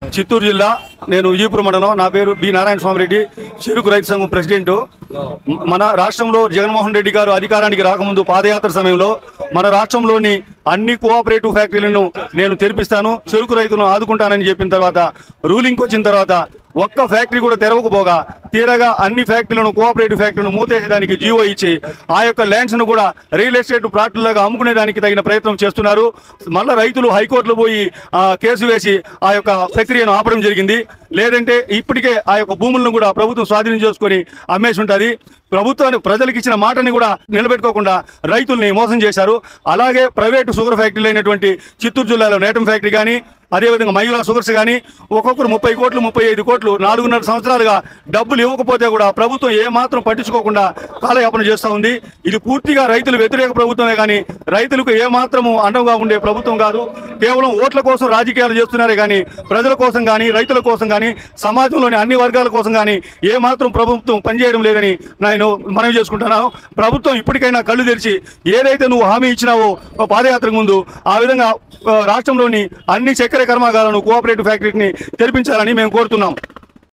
చిత్తూరు జిల్లా నేను విజయపురం మండలం నా పేరు బి నారాయణ స్వామి రెడ్డి చెరుకు రైతు సంఘం ప్రెసిడెంట్ మన రాష్ట్రంలో జగన్మోహన్ రెడ్డి గారు అధికారానికి రాకముందు పాదయాత్ర సమయంలో మన రాష్ట్రంలోని అన్ని కోఆపరేటివ్ ఫ్యాక్టరీలను నేను తెరిపిస్తాను చెరుకు రైతులను ఆదుకుంటానని చెప్పిన తర్వాత రూలింగ్ వచ్చిన తర్వాత ఒక్క ఫ్యాక్టరీ కూడా తెరవకపోగా తీరగా అన్ని ఫ్యాక్టరీలను కోఆపరేటివ్ ఫ్యాక్టరీలను మూతేసేదానికి జీవో ఇచ్చి ఆ యొక్క ల్యాండ్స్ ను కూడా రియల్ ఎస్టేట్ ప్లాట్లుగా అమ్ముకునేదానికి తగిన ప్రయత్నం చేస్తున్నారు మళ్ళా రైతులు హైకోర్టులో పోయి ఆ, కేసు వేసి ఆ యొక్క ప్రక్రియను ఆపడం జరిగింది లేదంటే ఇప్పటికే ఆ యొక్క భూములను కూడా ప్రభుత్వం స్వాధీనం చేసుకొని అమ్మేసి ఉంటుంది ప్రభుత్వాన్ని ప్రజలకు ఇచ్చిన మాటని కూడా నిలబెట్టుకోకుండా రైతుల్ని మోసం చేశారు అలాగే ప్రైవేటు షుగర్ ఫ్యాక్టరీలు అయినటువంటి చిత్తూరు జిల్లాలో నేటం ఫ్యాక్టరీ కానీ అదేవిధంగా మహిళా షుగర్స్ కానీ ఒక్కొక్కరు ముప్పై కోట్లు ముప్పై ఐదు కోట్లు నాలుగున్నర సంవత్సరాలుగా డబ్బులు ఇవ్వకపోతే కూడా ప్రభుత్వం ఏమాత్రం పట్టించుకోకుండా కాలయాపన చేస్తూ ఉంది ఇది పూర్తిగా రైతులు వ్యతిరేక ప్రభుత్వమే కానీ రైతులకు ఏమాత్రము అండగా ఉండే ప్రభుత్వం కాదు కేవలం ఓట్ల కోసం రాజకీయాలు చేస్తున్నారే కానీ ప్రజల కోసం కానీ రైతుల కోసం కానీ సమాజంలోని అన్ని వర్గాల కోసం కానీ ఏమాత్రం ప్రభుత్వం పనిచేయడం లేదని నేను మనవి చేసుకుంటున్నాను ప్రభుత్వం ఇప్పటికైనా కళ్ళు తెరిచి ఏదైతే నువ్వు హామీ ఇచ్చినావో పాదయాత్రకు ముందు ఆ విధంగా ఆ, రాష్ట్రంలోని అన్ని చక్కెర కర్మాగారాలను కోఆపరేటివ్ ఫ్యాక్టరీని తెరిపించాలని మేము కోరుతున్నాం